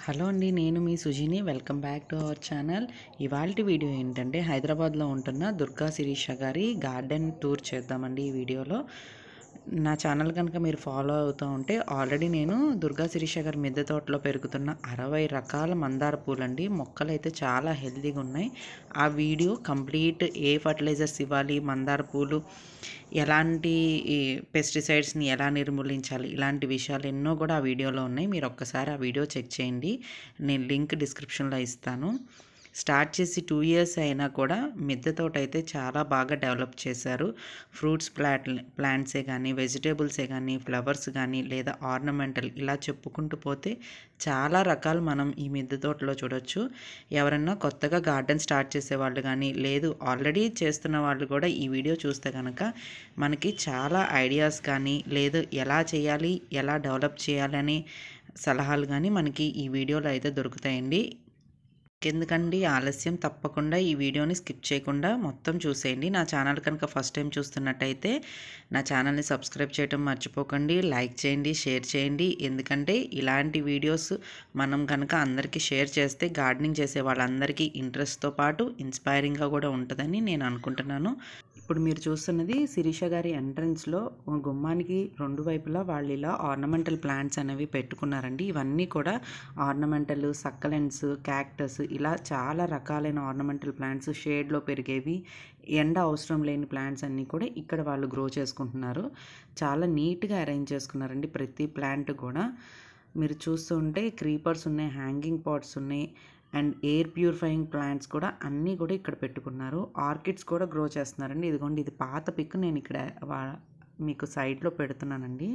Hello అండి నేను మీ Sujini welcome back to our channel ఇవాళ వీడియో ఏంటంటే హైదరాబాద్లో ఉంటున్న దుర్గా శిరీష గారి గార్డెన్ టూర్ చేద్దామండి ఈ వీడియోలో నా ఛానల్ కనుక మీరు ఫాలో అవుతూ ఉంటే ఆల్రెడీ నేను దుర్గా శిరీష గారి మిద్దె తోటలో పెరుగుతున్న అరవై రకాల మందార పూలండి మొక్కలు అయితే చాలా హెల్తీగా ఉన్నాయి ఆ వీడియో కంప్లీట్ ఏ ఫర్టిలైజర్స్ ఇవ్వాలి మందార పూలు ఎలాంటి పెస్టిసైడ్స్ని ఎలా నిర్మూలించాలి ఇలాంటి విషయాలు ఎన్నో కూడా ఆ వీడియోలో ఉన్నాయి మీరు ఒక్కసారి ఆ వీడియో చెక్ చేయండి నేను లింక్ డిస్క్రిప్షన్లో ఇస్తాను స్టార్ట్ చేసి టూ ఇయర్స్ అయినా కూడా మిద్దె తోట అయితే చాలా బాగా డెవలప్ చేశారు ఫ్రూట్స్ ప్లాంట్ ప్లాంట్సే కానీ వెజిటేబుల్సే కానీ ఫ్లవర్స్ కానీ లేదా ఆర్నమెంటల్ ఇలా చెప్పుకుంటూ పోతే చాలా రకాలు మనం ఈ మిద్దె తోటలో చూడొచ్చు ఎవరన్నా కొత్తగా గార్డెన్ స్టార్ట్ చేసే వాళ్ళు కానీ లేదు ఆల్రెడీ చేస్తున్న వాళ్ళు కూడా ఈ వీడియో చూస్తే కనుక మనకి చాలా ఐడియాస్ కానీ లేదు ఎలా చేయాలి ఎలా డెవలప్ చేయాలని సలహాలు కానీ మనకి ఈ వీడియోలో అయితే దొరుకుతాయండి ఎందుకండి ఆలస్యం తప్పకుండా ఈ వీడియోని స్కిప్ చేయకుండా మొత్తం చూసేయండి నా ఛానల్ కనుక ఫస్ట్ టైం చూస్తున్నట్టయితే నా ఛానల్ని సబ్స్క్రైబ్ చేయడం మర్చిపోకండి లైక్ చేయండి షేర్ చేయండి ఎందుకంటే ఇలాంటి వీడియోస్ మనం కనుక అందరికీ షేర్ చేస్తే గార్డెనింగ్ చేసే వాళ్ళందరికీ ఇంట్రెస్ట్తో పాటు ఇన్స్పైరింగ్గా కూడా ఉంటుందని నేను అనుకుంటున్నాను ఇప్పుడు మీరు చూస్తున్నది శిరీష గారి ఎంట్రన్స్లో గుమ్మానికి రెండు వైపులా వాళ్ళు ఇలా ఆర్నమెంటల్ ప్లాంట్స్ అనేవి పెట్టుకున్నారండి ఇవన్నీ కూడా ఆర్నమెంటల్ సక్కలెంట్స్ క్యాక్టస్ ఇలా చాలా రకాలైన ఆర్నమెంటల్ ప్లాంట్స్ షేడ్లో పెరిగేవి ఎండ అవసరం లేని ప్లాంట్స్ అన్నీ కూడా ఇక్కడ వాళ్ళు గ్రో చేసుకుంటున్నారు చాలా నీట్గా అరేంజ్ చేసుకున్నారండి ప్రతి ప్లాంట్ కూడా మీరు చూస్తుంటే క్రీపర్స్ ఉన్నాయి హ్యాంగింగ్ పాట్స్ ఉన్నాయి అండ్ ఎయిర్ ప్యూరిఫైయింగ్ ప్లాంట్స్ కూడా అన్నీ కూడా ఇక్కడ పెట్టుకున్నారు ఆర్కిడ్స్ కూడా గ్రో చేస్తున్నారండి ఇదిగోండి ఇది పాత పిక్ నేను ఇక్కడ మీకు సైడ్లో పెడుతున్నానండి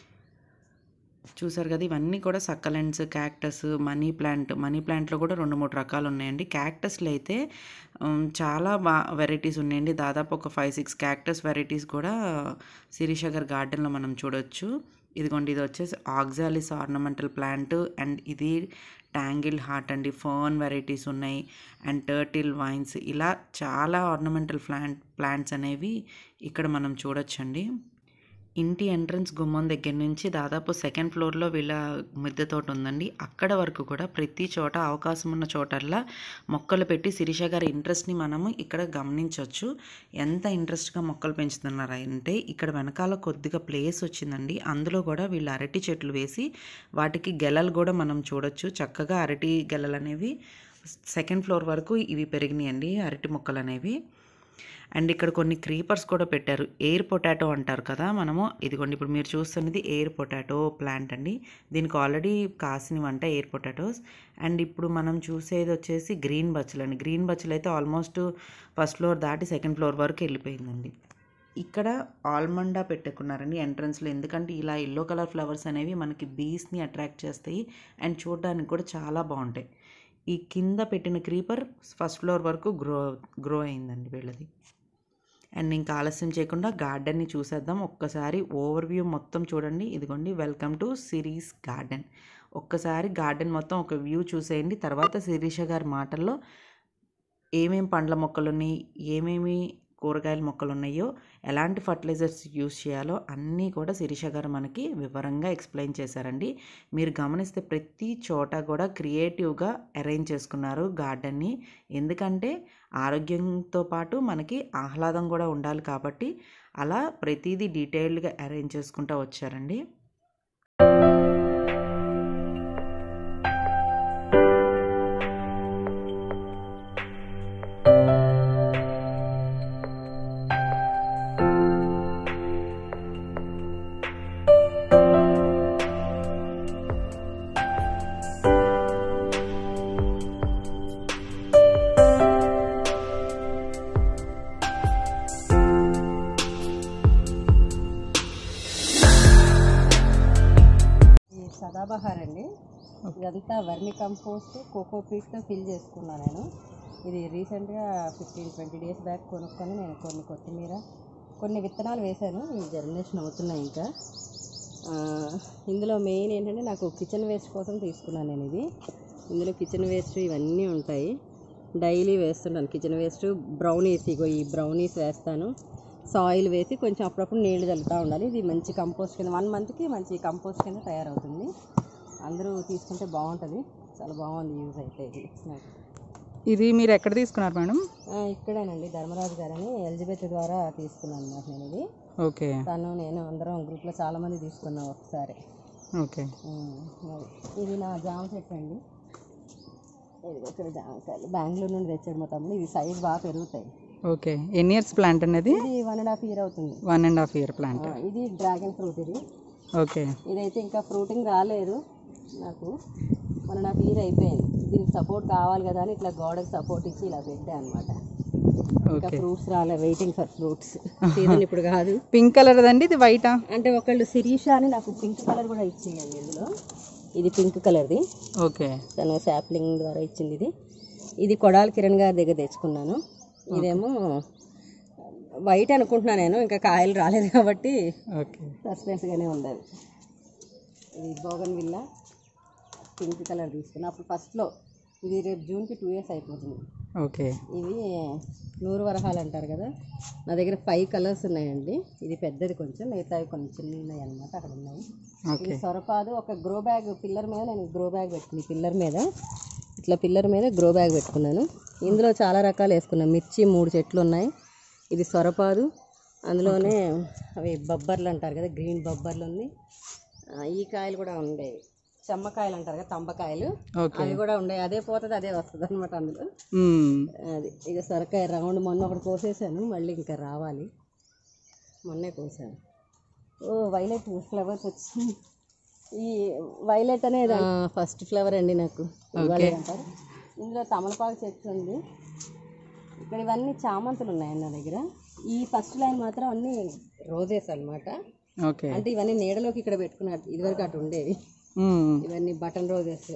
చూసారు కదా ఇవన్నీ కూడా succulents cactus money plant money ప్లాంట్లో కూడా రెండు మూడు రకాలు ఉన్నాయండి క్యాక్టస్లో అయితే చాలా బా వెరైటీస్ ఉన్నాయండి దాదాపు ఒక ఫైవ్ సిక్స్ క్యాక్టస్ వెరైటీస్ కూడా శిరీష గారి గార్డెన్లో మనం చూడొచ్చు ఇదిగోండి ఇది వచ్చేసి ఆక్సాలిస్ ఆర్నమెంటల్ ప్లాంట్ అండ్ ఇది ట్యాంగిల్ హార్ట్ అండి ఫర్న్ వెరైటీస్ ఉన్నాయి అండ్ టర్టిల్ వైన్స్ ఇలా చాలా ఆర్నమెంటల్ ప్లాంట్ ప్లాంట్స్ అనేవి ఇక్కడ మనం చూడొచ్చండి ఇంటి ఎంట్రన్స్ గుమ్మం దగ్గర నుంచి దాదాపు సెకండ్ ఫ్లోర్లో వీళ్ళ మిద్దె తోట ఉందండి అక్కడ వరకు కూడా ప్రతి చోట అవకాశం ఉన్న చోటల్లా మొక్కలు పెట్టి శిరీష గారి ఇంట్రెస్ట్ని మనము ఇక్కడ గమనించవచ్చు ఎంత ఇంట్రెస్ట్గా మొక్కలు పెంచుతున్నారంటే ఇక్కడ వెనకాల కొద్దిగా ప్లేస్ వచ్చిందండి అందులో కూడా వీళ్ళు అరటి చెట్లు వేసి వాటికి గెలలు కూడా మనం చూడొచ్చు చక్కగా అరటి గెలలు అనేవి సెకండ్ ఫ్లోర్ వరకు ఇవి పెరిగినాయండి అరటి మొక్కలు అనేవి అండ్ ఇక్కడ కొన్ని క్రీపర్స్ కూడా పెట్టారు ఎయిర్ పొటాటో అంటారు కదా మనము ఇదిగోండి ఇప్పుడు మీరు చూస్తున్నది ఎయిర్ పొటాటో ప్లాంట్ అండి దీనికి ఆల్రెడీ కాసినవంట ఎయిర్ పొటాటోస్ అండ్ ఇప్పుడు మనం చూసేది వచ్చేసి గ్రీన్ బచ్చలు అండి గ్రీన్ బచ్చలు అయితే ఆల్మోస్ట్ ఫస్ట్ ఫ్లోర్ దాటి సెకండ్ ఫ్లోర్ వరకు వెళ్ళిపోయిందండి ఇక్కడ ఆల్మండా పెట్టుకున్నారండి ఎంట్రన్స్లో ఎందుకంటే ఇలా ఎల్లో కలర్ ఫ్లవర్స్ అనేవి మనకి బీస్ని అట్రాక్ట్ చేస్తాయి అండ్ చూడడానికి కూడా చాలా బాగుంటాయి ఈ కింద పెట్టిన క్రీపర్ ఫస్ట్ ఫ్లోర్ వరకు గ్రో గ్రో అయిందండి వీళ్ళది అండ్ ఇంకా ఆలస్యం చేయకుండా గార్డెన్ని చూసేద్దాం ఒక్కసారి ఓవర్ వ్యూ మొత్తం చూడండి ఇదిగోండి వెల్కమ్ టు సిరీస్ గార్డెన్ ఒక్కసారి గార్డెన్ మొత్తం ఒక వ్యూ చూసేయండి తర్వాత శిరీష గారి మాటల్లో ఏమేమి పండ్ల మొక్కలు ఉన్నాయి ఏమేమి కూరగాయల మొక్కలు ఉన్నాయో ఎలాంటి ఫర్టిలైజర్స్ యూస్ చేయాలో అన్నీ కూడా శిరీష గారు మనకి వివరంగా ఎక్స్ప్లెయిన్ చేశారండి మీరు గమనిస్తే ప్రతి చోట కూడా క్రియేటివ్గా అరేంజ్ చేసుకున్నారు గార్డెన్ని ఎందుకంటే ఆరోగ్యంతో పాటు మనకి ఆహ్లాదం కూడా ఉండాలి కాబట్టి అలా ప్రతిదీ డీటెయిల్డ్గా అరేంజ్ చేసుకుంటూ వచ్చారండి సదాబహార్ అండి ఇదంతా వర్మి కంపోస్ట్ కోకో పీట్తో ఫిల్ చేసుకున్నాను నేను ఇది రీసెంట్గా ఫిఫ్టీన్ ట్వంటీ డేస్ బ్యాక్ కొనుక్కొని నేను కొన్ని కొత్తిమీర కొన్ని విత్తనాలు వేశాను ఇవి జర్మినేషన్ అవుతున్నాయి ఇంకా ఆ, ఇందులో మెయిన్ ఏంటంటే నాకు కిచెన్ వేస్ట్ కోసం తీసుకున్నాను నేను ఇది ఇందులో కిచెన్ వేస్ట్ ఇవన్నీ ఉంటాయి డైలీ వేస్తుంటాను కిచెన్ వేస్ట్ బ్రౌనీస్ ఇగో ఈ బ్రౌనీస్ వేస్తాను సాయిల్ వేసి కొంచెం అప్పుడప్పుడు నీళ్లు చల్లుతూ ఉండాలి ఇది మంచి కంపోస్ట్ కింద వన్ మంత్కి మంచి కంపోస్ట్ కింద తయారవుతుంది అందరూ తీసుకుంటే బాగుంటుంది చాలా బాగుంది యూజ్ అయితే ఇది నాకు ఇది మీరు ఎక్కడ తీసుకున్నారు మేడం ఆ, ఇక్కడేనండి ధర్మరాజు గారని ఎలిజబెత్ ద్వారా తీసుకున్నాను అనమాట నేను ఇది ఓకే తను నేను అందరం గ్రూప్లో చాలా మంది తీసుకున్నాం ఒకసారి ఓకే ఉమ్, అది. ఇది నా జామ చెట్టు అండి ఇది ఇక్కడ జామకాయలు బెంగళూరు నుండి తెచ్చాడు మా తమ్ముడు ఇవి సైజ్ బాగా పెరుగుతాయి ఓకే ఎన్ని ఇయర్స్ ప్లాంట్ అనేది ఇది వన్ అండ్ హాఫ్ ఇయర్ అవుతుంది one and half year plant ఆ, ఇది డ్రాగన్ ఫ్రూట్ ఇది ఓకే ఇదైతే ఇంకా ఫ్రూటింగ్ రాలేదు నాకు వన్ అండ్ హాఫ్ ఇయర్ అయిపోయింది దీనికి సపోర్ట్ కావాలి కదా అని ఇట్లా గోడకి సపోర్ట్ ఇచ్చి ఇలా పెట్టా అనమాట ఇంకా ఓకే ఫ్రూట్స్ రాలే వెయిటింగ్ ఫర్ ఫ్రూట్స్ సీజన్ ఇప్పుడు కాదు పింక్ కలర్ అండి ఇది వైటా అంటే ఒకళ్ళు శిరీష అని నాకు పింక్ కలర్ కూడా ఇచ్చిందండి ఇందులో ఇది పింక్ కలర్ది ఓకే తను శాప్లింగ్ ద్వారా ఇచ్చింది ఇది ఇది కొడాలి కిరణ్ గారి దగ్గర తెచ్చుకున్నాను ఇదేమో వైట్ అనుకుంటున్నాను నేను ఇంకా కాయలు రాలేదు కాబట్టి ఓకే సస్పెన్స్గానే ఉండదు ఇది బోగన్ విల్లా పింక్ కలర్ తీసుకున్నా అప్పుడు ఫస్ట్లో ఇది రేపు జూన్కి టూ ఇయర్స్ అయిపోతుంది ఓకే ఇవి నూరు వరహాలు అంటారు కదా నా దగ్గర ఫైవ్ కలర్స్ ఉన్నాయండి ఇది పెద్దది కొంచెం మిగతావి కొన్ని చిన్న ఉన్నాయి అనమాట అక్కడ ఉన్నాయి ఓకే ఇది సొరపాదు ఒక గ్రో బ్యాగ్ పిల్లర్ మీద నేను గ్రో బ్యాగ్ పెట్టుకుని పిల్లర్ మీద ఇట్లా పిల్లర్ మీద గ్రో బ్యాగ్ పెట్టుకున్నాను ఇందులో చాలా రకాలు వేసుకున్నాను మిర్చి మూడు చెట్లు ఉన్నాయి ఇది సొరపాదు అందులోనే అవి బొబ్బర్లు అంటారు కదా గ్రీన్ బొబ్బర్లు ఉంది ఆ, ఈ కాయలు కూడా ఉండేవి చెమ్మకాయలు అంటారు కదా తంబకాయలు ఓకే అవి కూడా ఉండేవి అదే పోతుంది అదే వస్తుంది అనమాట అందులో మ్మ్. అది ఇక సొరకాయ రౌండ్ మొన్న ఒకటి కోసేసాను మళ్ళీ ఇంకా రావాలి మొన్నే కోసాను ఓ వైలెట్ ఫ్లవర్స్ వచ్చింది ఈ వైలెట్ అనేది ఫస్ట్ ఫ్లవర్ అండి నాకు ఇవ్వాలి అంటారు ఇందులో తమలపాకు చెట్టు ఉంది ఇక్కడ ఇవన్నీ చామంతులు ఉన్నాయండి నా దగ్గర ఈ ఫస్ట్ లైన్ మాత్రం అన్ని రోజెస్ అన్నమాట ఓకే అంటే ఇవన్నీ నీడలోకి ఇక్కడ పెట్టుకున్నట్టు ఇదివరకు అటు ఉండేవి మ్మ్. ఇవన్నీ బటన్ రోజెస్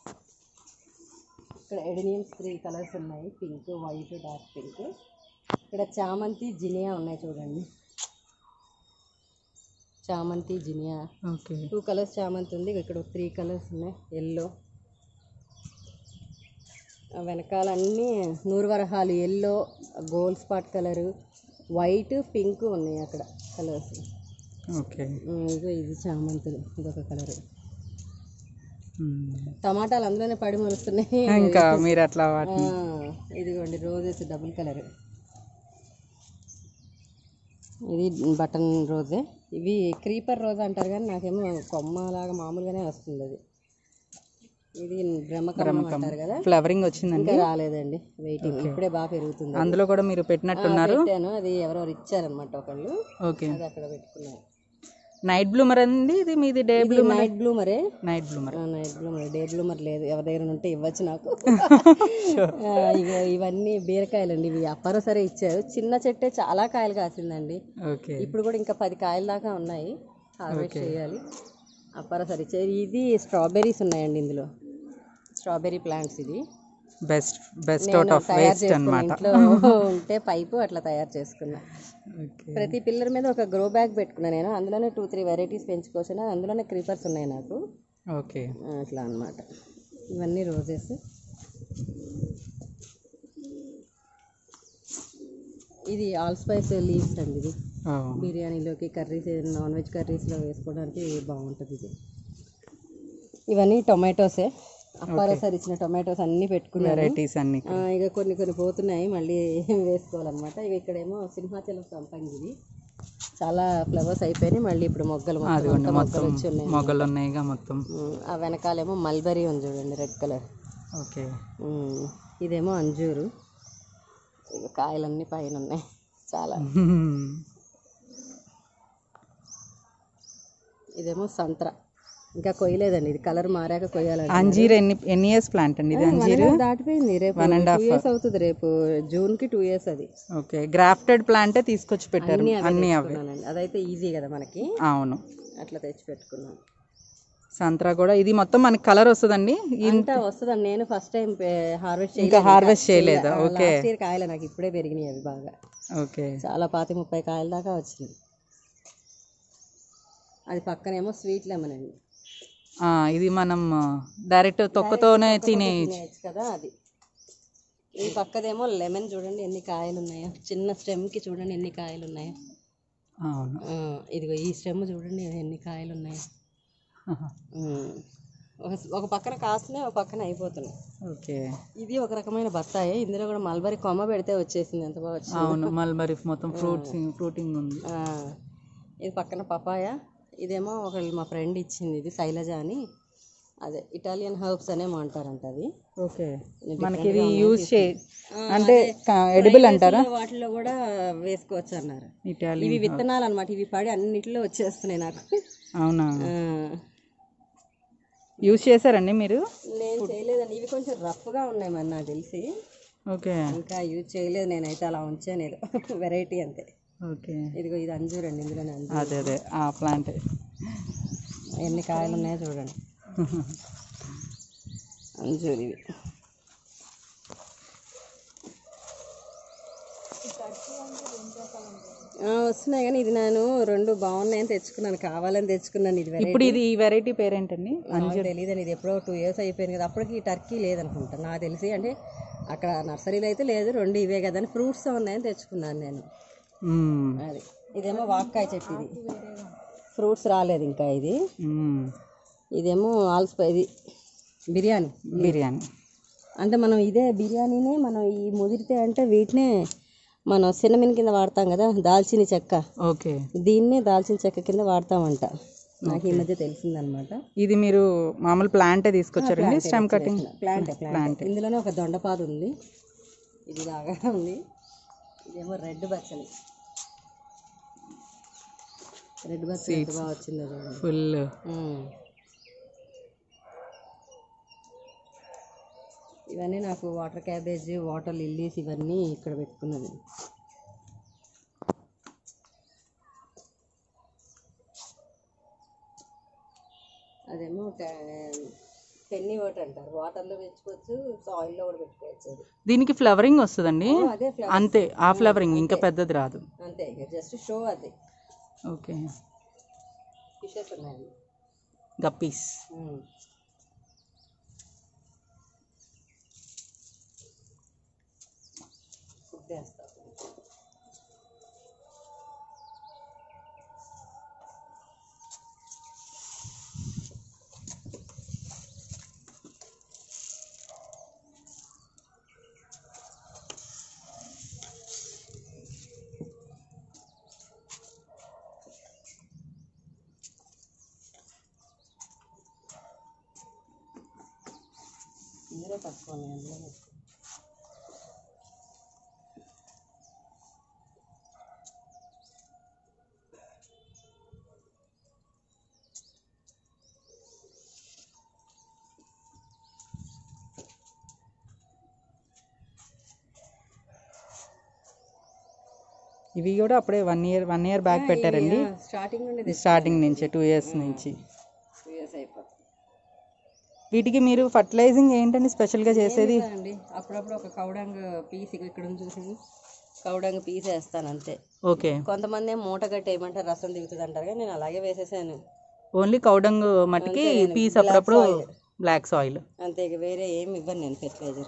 ఇక్కడ ఎడినియమ్స్ త్రీ కలర్స్ ఉన్నాయి పింక్ వైట్ డార్క్ పింక్ ఇక్కడ చామంతి జినియా ఉన్నాయి చూడండి చామంతి జినియా ఓకే టూ కలర్స్ చామంతి ఉంది ఇక్కడ త్రీ కలర్స్ ఉన్నాయి ఎల్లో వెనకాల అన్నీ నూరు వరహాలు yellow gold spot colour white pink ఉన్నాయి అక్కడ కలర్స్ ఓకే ఇదిగో ఇది చామంతులు ఇదొక కలరు మ్మ్. టమాటాలు అందులోనే పడి మొలుస్తున్నాయి ఇంకా మీరు అట్లా ఆ, వాటిని ఇదిగోండి రోజెస్ డబుల్ కలర్ ఇది బటన్ రోజే ఇవి క్రీపర్ రోజ్ అంటారు కానీ నాకేమో కొమ్మలాగా మామూలుగానే వస్తుంది అది ఇది బ్రహ్మకమలం అంటారు కదా ఫ్లవరింగ్ వచ్చిందండి ఇంకా రాలేదండి వెయిటింగ్ ఇప్పుడే బాగా పెరుగుతుంది అందులో కూడా మీరు పెట్టినట్టున్నారు పెట్టాను అది ఎవరెవరు ఇచ్చారనమాట ఒకళ్ళు ఓకే అది అక్కడ పెట్టుకున్నాను నైట్ బ్లూమర్ అండి ఇది మీది డే ఇది నైట్ బ్లూమరే night bloomer night bloomer day bloomer లేదు ఎవరి దగ్గర ఉంటే ఇవ్వచ్చు నాకు ఆ, ఇగో ఇవన్నీ బీరకాయలండి ఇవి అప్పారో సరే ఇచ్చారు చిన్న చెట్టే చాలా కాయలు కాసిందండి ఓకే ఇప్పుడు కూడా ఇంకా పది కాయల దాకా ఉన్నాయి హార్వెస్ట్ చేయాలి అప్పారో సరే ఇచ్చారు ఇది స్ట్రాబెర్రీస్ ఉన్నాయండి ఇందులో స్ట్రాబెర్రీ ప్లాంట్స్ ఇది బెస్ట్ బెస్ట్ అవుట్ నేను ఆఫ్ తయారు వేస్ట్ చేసుకున్న అన్నమాట ఇంట్లో ఉంటే పైపు అట్లా తయారు చేసుకున్నా ఓకే ప్రతి పిల్లర్ మీద ఒక గ్రో బ్యాగ్ పెట్టుకున్నా నేను అందులోనే టూ త్రీ వెరైటీస్ పెంచుకోవచ్చు అందులోనే క్రీపర్స్ ఉన్నాయి నాకు ఓకే ఆ, అట్లా అన్నమాట ఇవన్నీ రోజెస్ ఇది ఆల్ స్పైస్ లీవ్స్ అండి ఇది ఓ, బిర్యానీలోకి కర్రీస్ నాన్ వెజ్ కర్రీస్లో వేసుకోవడానికి బాగుంటుంది ఇది ఇవన్నీ టొమాటోసే అప్పారోసారి ఇచ్చిన టొమాటోస్ అన్నీ పెట్టుకున్నాను వెరైటీస్ అన్ని ఆ, ఇక కొన్ని కొన్ని పోతున్నాయి మళ్ళీ వేసుకోవాలన్నమాట ఇక ఇక్కడేమో సింహాచలం సంపంగి ఇది చాలా ఫ్లవర్స్ అయిపోయినాయి మళ్ళీ ఇప్పుడు మొగ్గలు మొత్తం అదిగోండి అంతా మొత్తం మొగ్గలు వచ్చి ఉన్నాయి మొగ్గలు ఉన్నాయిగా మొత్తం ఉమ్, ఆ వెనకాలేమో మల్బరీ ఉంది చూడండి రెడ్ కలర్ ఓకే ఉమ్, ఇదేమో అంజూరు ఇక కాయలన్నీ పైన ఉన్నాయి చాలా ఇదేమో సంత్ర ఇంకా కొయ్యలేదండి ఇది కలర్ మారాక కొయ్యాలండి అంజీర్ ఎన్ని ఎన్ని ఇయర్స్ ప్లాంట్ అండి ఇది అంజీర్ దాటిపోయింది రేపు టూ ఇయర్స్ అవుతుంది రేపు జూన్ కి టూ ఇయర్స్ అది ఓకే గ్రాఫ్టెడ్ ప్లాంటే తీసుకొచ్చి పెట్టారు అన్ని అవే పెట్టుకున్నానండి. అదైతే ఈజీ కదా మనకి అవును అట్లా తెచ్చి పెట్టుకున్నాను సంత్రా కూడా ఇది మొత్తం మనకి కలర్ వస్తుందండి ఇంకా వస్తుందండి నేను ఫస్ట్ టైం హార్వెస్ట్ ఇంకా హార్వెస్ట్ చేయలేదా ఓకే లాస్ట్ ఇయర్ కాయలు నాకు ఇప్పుడే పెరిగినాయి అవి బాగా ఓకే చాలా పాతి ముప్పై కాయల దాకా వచ్చింది అది పక్కనేమో స్వీట్ లెమన్ అండి ఆ, ఇది మనం డైరెక్ట్ తొక్కతోనే తినే తినేయచ్చు కదా అది ఈ పక్కదేమో లెమన్ చూడండి ఎన్ని కాయలు ఉన్నాయో చిన్న స్టెమ్కి చూడండి ఎన్ని కాయలు ఉన్నాయో అవును ఆ, ఇదిగో ఈ స్టెమ్ చూడండి ఎన్ని కాయలు ఉన్నాయో ఆహా. ఉమ్. ఒక- ఒక పక్కన కాస్తున్నాయి ఒక పక్కన అయిపోతున్నాయి ఓకే ఇది ఒక రకమైన బత్తాయి ఇందులో కూడా మల్బరీ కొమ్మ పెడితే వచ్చేసింది ఎంత బాగా వచ్చింది అవును మల్బరీ మొత్తం ఫ్రూట్స్ ఫ్రూటింగ్ ఉంది ఆ, ఇది పక్కన పపాయ ఇదేమో ఒకళ్ళు మా ఫ్రెండ్ ఇచ్చింది ఇది శైలజ అని అదే ఇటాలియన్ హర్బ్స్ అనేమో అంటారంట అది ఓకే మనకి ఇది యూజ్ చే అంటే ఎడిబుల్ అంటారా లో వాటిలో కూడా వేసుకోవచ్చు అన్నారు ఇటాలియన్ ఇవి విత్తనాలు అనమాట ఇవి పడి అన్నిటిలో వచ్చేస్తున్నాయి నాకు అవునా ఆ, యూజ్ చేశారండి మీరు నేను చేయలేదండి ఇవి కొంచెం రఫ్గా ఉన్నాయి మరి నాకు తెలిసి ఓకే ఇంకా యూజ్ చేయలేదు నేనైతే అలా ఉంచాను ఏదో వెరైటీ అంతే ఓకే ఇదిగో ఇది అంజూర్ అండి ఇందులోనే అంజూర్ అదే అదే ఆ ప్లాంట్ ఎన్ని కాయలు ఉన్నాయో చూడండి అంజూర్ ఇవి ఆ, వస్తున్నాయి కానీ ఇది నేను రెండు బాగున్నాయని తెచ్చుకున్నాను కావాలని తెచ్చుకున్నాను ఇది వెరైటీ ఇప్పుడు ఇది ఈ వెరైటీ పేరేంటండి నాకు తెలియదండి ఇది ఎప్పుడో టూ ఇయర్స్ అయిపోయింది కదా అప్పటికి ఈ టర్కీ లేదనుకుంటా నాకు తెలిసి అంటే అక్కడ నర్సరీలో అయితే లేదు రెండు ఇవే కదా అని ఫ్రూట్స్ ఉన్నాయని తెచ్చుకున్నాను నేను మ్మ్. అది ఇదేమో వాక్కాయ చెట్టు ఇది ఫ్రూట్స్ రాలేదు ఇంకా ఇది మ్మ్. ఇదేమో ఆల్స్పై ఇది బిర్యానీ బిర్యానీ అంటే మనం ఇదే బిర్యానీనే మనం ఈ ముదిరితే అంటే వీటినే మనం సిన్నమిన్ కింద వాడతాం కదా దాల్చిన చెక్క ఓకే దీన్నే దాల్చిన చెక్క కింద వాడతామంట నాకు ఈ మధ్య తెలిసిందనమాట ఇది మీరు మామూలు ప్లాంటే తీసుకొచ్చారండి స్టెమ్ కటింగ్ ప్లాంట్ ప్లాంట్ ఇందులోనే ఒక దొండపాదు ఉంది ఇది లాగా ఉంది ఇదేమో రెడ్ బచ్చలి రెడ్ బచ్చలి ఎంత బాగా వచ్చిందో చూడండి ఫుల్ ఉమ్. ఇవన్నీ నాకు వాటర్ క్యాబేజ్ వాటర్ లిల్లీస్ ఇవన్నీ ఇక్కడ పెట్టుకున్నది అదేమో పెన్ని వాటర్ అంటారు వాటర్లో పెంచుకోవచ్చు సాయిల్లో కూడా పెట్టుకోవచ్చు అది దీనికి ఫ్లవరింగ్ వస్తుందండి అదే ఫ్లవర్ అంతే ఆ ఫ్లవరింగ్ ఇంకా పెద్దది రాదు అంతే ఇక జస్ట్ షో అది ఓకే ఫిషెస్ ఉన్నాయి గప్పీస్ ఉమ్. ఫుడ్ వేస్తా ఇందులో పట్టుకోండి అందులో పెట్టుకో. ఇవి కూడా అప్పుడే one year one year back పెట్టారండి స్టార్టింగ్ నుండి స్టార్టింగ్ నుంచి టూ ఇయర్స్ నుంచి టూ ఇయర్స్ అయిపోతుంది వీటికి మీరు ఫర్టిలైజింగ్ ఏంటండి స్పెషల్గా చేసేది అండి అప్పుడప్పుడు ఒక కౌడంగ్ పీస్ ఇక్కడ ఉంది చూసింది కౌడంగ్ పీస్ వేస్తాను అంతే ఓకే కొంతమంది ఏమో మూట కట్టి ఏమంటారు రసం దిగుతుంది అంటారు కానీ నేను అలాగే వేసేసాను ఓన్లీ కౌడంగ్ మట్టికి పీస్ అప్పుడప్పుడు బ్లాక్ సాయిల్ అంతే ఇక వేరే ఏం ఇవ్వను నేను ఫెర్టిలైజర్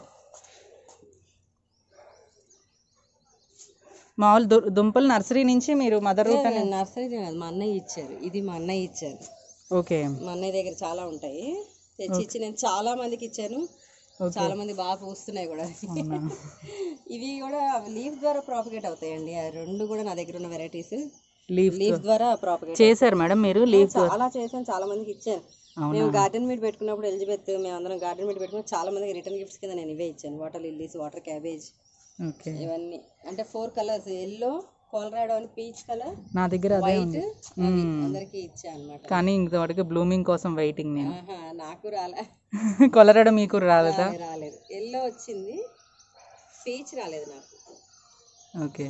మామూలు దు- దుంపలు నర్సరీ నుంచి మీరు మదర్ రూట్ నేను నర్సరీ తినదు మా అన్నయ్య ఇచ్చారు ఇది మా అన్నయ్య ఇచ్చారు ఓకే మా అన్నయ్య దగ్గర చాలా ఉంటాయి తెచ్చి ఇచ్చి నేను చాలా మందికి ఇచ్చాను చాలా మంది బాగా పూస్తున్నాయి కూడా ఇవి కూడా లీఫ్ ద్వారా ప్రాపగేట్ అవుతాయండి ఆ రెండు కూడా నా దగ్గర ఉన్న వెరైటీస్ లీఫ్ లీఫ్ ద్వారా ప్రాపగేట్ చేశారు మేడం మీరు లీఫ్ చాలా చేశాను చాలా మందికి ఇచ్చాను మేము గార్డెన్ మీట్ పెట్టుకున్నప్పుడు ఎలిజబెత్ మేము అందరం గార్డెన్ మీట్ పెట్టుకుని చాలా మందికి రిటర్న్ గిఫ్ట్స్ కింద నేను ఇవే ఇచ్చాను water lilies water cabbage okay ఇవన్నీ అంటే ఫోర్ కలర్స్ ఎల్లో కోలరాడో అని పీచ్ కలర్ నా దగ్గర అదే వైట్ ఉంది అందరికి ఇచ్చా అనమాట కానీ ఇంతవరకు బ్లూమింగ్ కోసం వెయిటింగ్ నేను నాకు రాలే కొలరడం మీకు రాలేదా రాలేదు ఎల్లో వచ్చింది పీచ్ రాలేదు నాకు ఓకే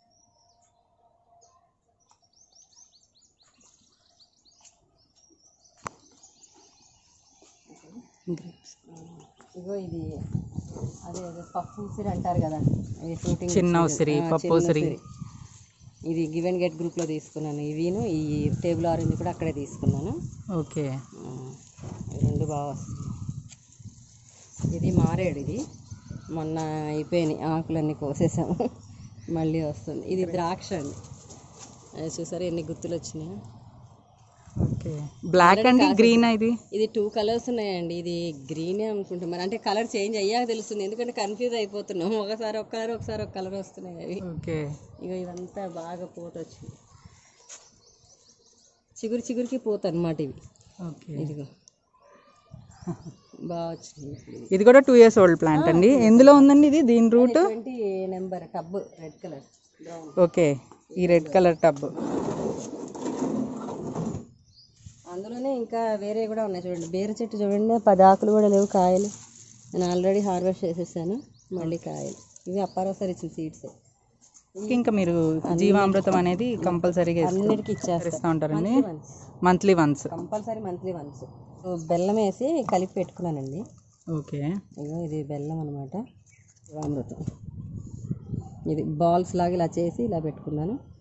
ఇగో ఇది అదే అదే పప్పు ఉసిరి అంటారు కదా ఇది ఫ్రూటింగ్ చిన్న ఉసిరి పప్పు ఉసిరి ఇది గివ్ అండ్ గెట్ గ్రూప్లో తీసుకున్నాను ఇవిను ఈ టేబుల్ ఆరెంజ్ కూడా అక్కడే తీసుకున్నాను ఓకే ఆ, ఈ రెండు బాగా వస్తాయి ఇది మారేడు ఇది మొన్న అయిపోయినాయి ఆకులన్నీ కోసేసాము మళ్ళీ వస్తుంది ఇది ద్రాక్ష అండి అది చూసారా ఎన్ని గుత్తులు వచ్చినాయి ఓకే బ్లాక్ అండి గ్రీన్ ఇది ఇది టూ కలర్స్ ఉన్నాయండి ఇది గ్రీనే అనుకుంటా మరి అంటే కలర్ చేంజ్ అయ్యాక తెలుస్తుంది ఎందుకంటే కన్ఫ్యూజ్ అయిపోతున్నాం ఒకసారి ఒక కలర్ ఒకసారి ఒక కలర్ వస్తున్నాయి అవి ఓకే ఇక ఇదంతా బాగా పూత వచ్చింది చిగురు చిగురికి పూత అనమాట ఇవి ఓకే ఇదిగో బాగా వచ్చింది ఇది కూడా టూ ఇయర్స్ ఓల్డ్ ప్లాంట్ అండి ఎందులో ఉందండి ఇది దీని root twenty number tub red colour brown okay ఈ రెడ్ కలర్ టబ్ అందులోనే ఇంకా వేరే కూడా ఉన్నాయి చూడండి బేరు చెట్టు చూడండి పది ఆకులు కూడా లేవు కాయలు నేను ఆల్రెడీ హార్వెస్ట్ చేసేసాను మళ్ళీ కాయలు ఇవి అప్పారోసారి ఇచ్చిన సీడ్స్ ఇంకా మీరు జీవామృతం అనేది కంపల్సరీగా అన్నిటికీ ఇచ్చేస్తాను ఇస్తూ ఉంటారండి monthly once compulsory monthly once బెల్లం వేసి కలిపి పెట్టుకున్నానండి ఓకే ఇగో ఇది బెల్లం అనమాట అమృతం ఇది బాల్స్ లాగా ఇలా చేసి ఇలా పెట్టుకున్నాను